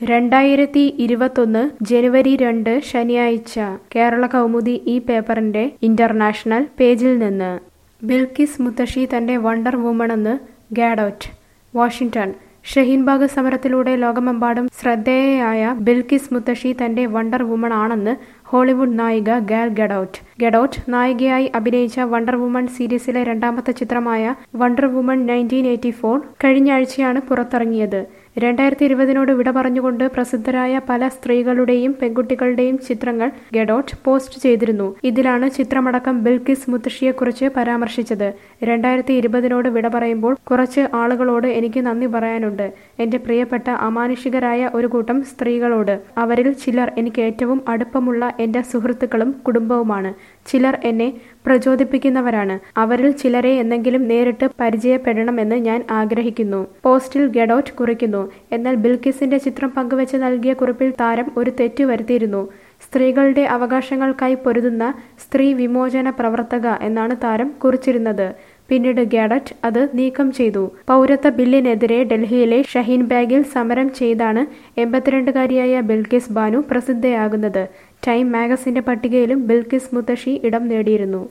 രണ്ടായിരത്തി ഇരുപത്തൊന്ന് ജനുവരി രണ്ട് ശനിയാഴ്ച കേരള കൗമുദി ഈ പേപ്പറിന്റെ ഇന്റർനാഷണൽ പേജിൽ നിന്ന് ബിൽക്കിസ് മുത്തശ്ശി തന്റെ വണ്ടർ വുമണെന്ന് ഗാഡോറ്റ് വാഷിംഗ്ടൺ ഷഹീൻബാഗ് സമരത്തിലൂടെ ലോകമെമ്പാടും ശ്രദ്ധേയയായ ബിൽക്കിസ് മുത്തശ്ശി തന്റെ വണ്ടർ വുമൺ ആണെന്ന് ഹോളിവുഡ് നായിക ഗാൽ ഗഡോട്ട് ഗഡോട്ട് നായികയായി അഭിനയിച്ച വണ്ടർ വുമൺ സീരീസിലെ രണ്ടാമത്തെ ചിത്രമായ wonder woman nineteen eighty four കഴിഞ്ഞ ആഴ്ചയാണ് പുറത്തിറങ്ങിയത് രണ്ടായിരത്തി ഇരുപതിനോട് വിട പറഞ്ഞുകൊണ്ട് പ്രസിദ്ധരായ പല സ്ത്രീകളുടെയും പെൺകുട്ടികളുടെയും ചിത്രങ്ങൾ ഗഡോട്ട് പോസ്റ്റ് ചെയ്തിരുന്നു ഇതിലാണ് ചിത്രമടക്കം ബിൽക്കിസ് മുത്തശ്ശിയെക്കുറിച്ച് പരാമർശിച്ചത് രണ്ടായിരത്തി ഇരുപതിനോട് വിട പറയുമ്പോൾ കുറച്ച് ആളുകളോട് എനിക്ക് നന്ദി പറയാനുണ്ട് എന്റെ പ്രിയപ്പെട്ട അമാനുഷികരായ ഒരു കൂട്ടം സ്ത്രീകളോട് അവരിൽ ചിലർ എനിക്ക് ഏറ്റവും അടുപ്പമുള്ള എന്റെ സുഹൃത്തുക്കളും കുടുംബവുമാണ് ചിലർ എന്നെ പ്രചോദിപ്പിക്കുന്നവരാണ് അവരിൽ ചിലരെ എന്നെങ്കിലും നേരിട്ട് പരിചയപ്പെടണമെന്ന് ഞാൻ ആഗ്രഹിക്കുന്നു പോസ്റ്റിൽ ഗഡോറ്റ് കുറിക്കുന്നു എന്നാൽ ബിൽക്കിസിന്റെ ചിത്രം പങ്കുവച്ച് നൽകിയ കുറിപ്പിൽ താരം ഒരു തെറ്റ് വരുത്തിയിരുന്നു സ്ത്രീകളുടെ അവകാശങ്ങൾക്കായി പൊരുതുന്ന സ്ത്രീ വിമോചന പ്രവർത്തക എന്നാണ് താരം കുറിച്ചിരുന്നത് പിന്നീട് ഗാഡറ്റ് അത് നീക്കം ചെയ്തു പൗരത്വ ബില്ലിനെതിരെ ഡൽഹിയിലെ ഷഹീൻ ബാഗിൽ സമരം ചെയ്താണ് എൺപത്തിരണ്ടുകാരിയായ ബിൽക്കിസ് ബാനു പ്രസിദ്ധയാകുന്നത് ടൈം മാഗസിന്റെ പട്ടികയിലും ബിൽക്കിസ് മുത്തശ്ശി ഇടം നേടിയിരുന്നു